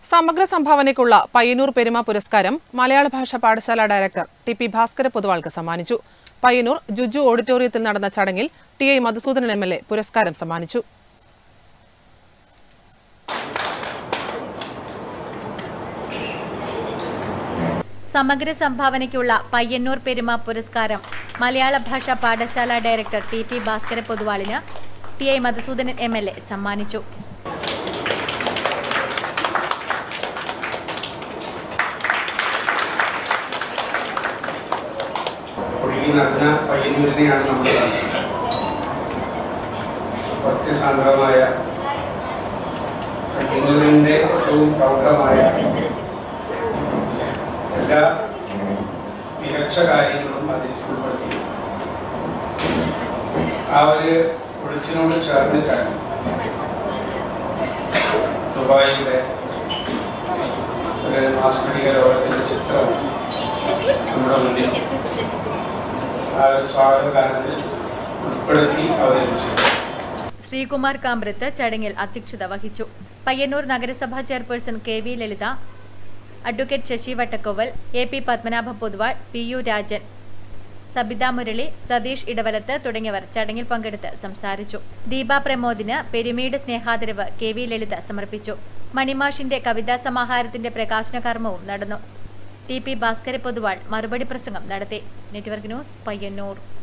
സമഗ്ര സംഭാവനയ്ക്കുള്ള പയ്യന്നൂർ പെരുമ പുരസ്കാരം Malayala Bhasha Pathashala director T P Bhaskara പൊതുവാൾക്ക് സമ്മാനിച്ചു പയ്യന്നൂർ ജുജു ഓഡിറ്റോറിയത്തിൽ നടന്ന ചടങ്ങിൽ T I Madhusoodanan M L A പുരസ്കാരം സമ്മാനിച്ചു സമഗ്ര സംഭാവനയ്ക്കുള്ള പയ്യന്നൂർ പെരുമ പുരസ്കാരം Malayala Bhasha Pathashala director T P Bhaskara പൊതുവാളിന് T I Madhusoodanan M L A സമ്മാനിച്ചു ഒഴുകി നടന്ന പയ്യന്നൂരിനെയാണ് നമ്മൾ ഭക്തിസാന്ദ്രമായ പയ്യന്നൂരിൻ്റെ ഏറ്റവും പ്രൗഢമായ എല്ലാ മികച്ച കാര്യങ്ങളും അതിൽ ഉൾപ്പെടുത്തി ആ ഒരു ഒഴുക്കിനോട് ചേർന്നിട്ടാണ് ദുബായിയുടെ ഒരു മാസ്മരിക ലോകത്തിൻ്റെ ചിത്രം നമ്മുടെ മുന്നിൽ ആ ഒരു സ്വാഗത ഗാനത്തിൽ ഉൾപ്പെടുത്തി അവതരിപ്പിച്ചു ശ്രീകുമാർ കാമ്പ്രത്ത് ചടങ്ങിൽ അധ്യക്ഷത വഹിച്ചു പയ്യന്നൂർ നഗരസഭാ chairperson K V Lalitha advocate Sasi Vattakkoval A P Padmanabha Poduval P U Rajan Sabitha Murali Satheesh Edavalath തുടങ്ങിയവർ ചടങ്ങിൽ പങ്കെടുത്ത് സംസാരിച്ചു ദീപ പ്രമോദിന് പെരുമയുടെ സ്നേഹാദരവ് കെ വി ലളിത സമർപ്പിച്ചു മണിമാഷിന്റെ കവിതാ സമാഹാരത്തിന്റെ പ്രകാശന കർമ്മവും നടന്നു ടി പി ഭാസ്കര പൊതുവാൾ മറുപടി പ്രസംഗം നടത്തി നെറ്റ്വർക്ക് ന്യൂസ് പയ്യന്നൂർ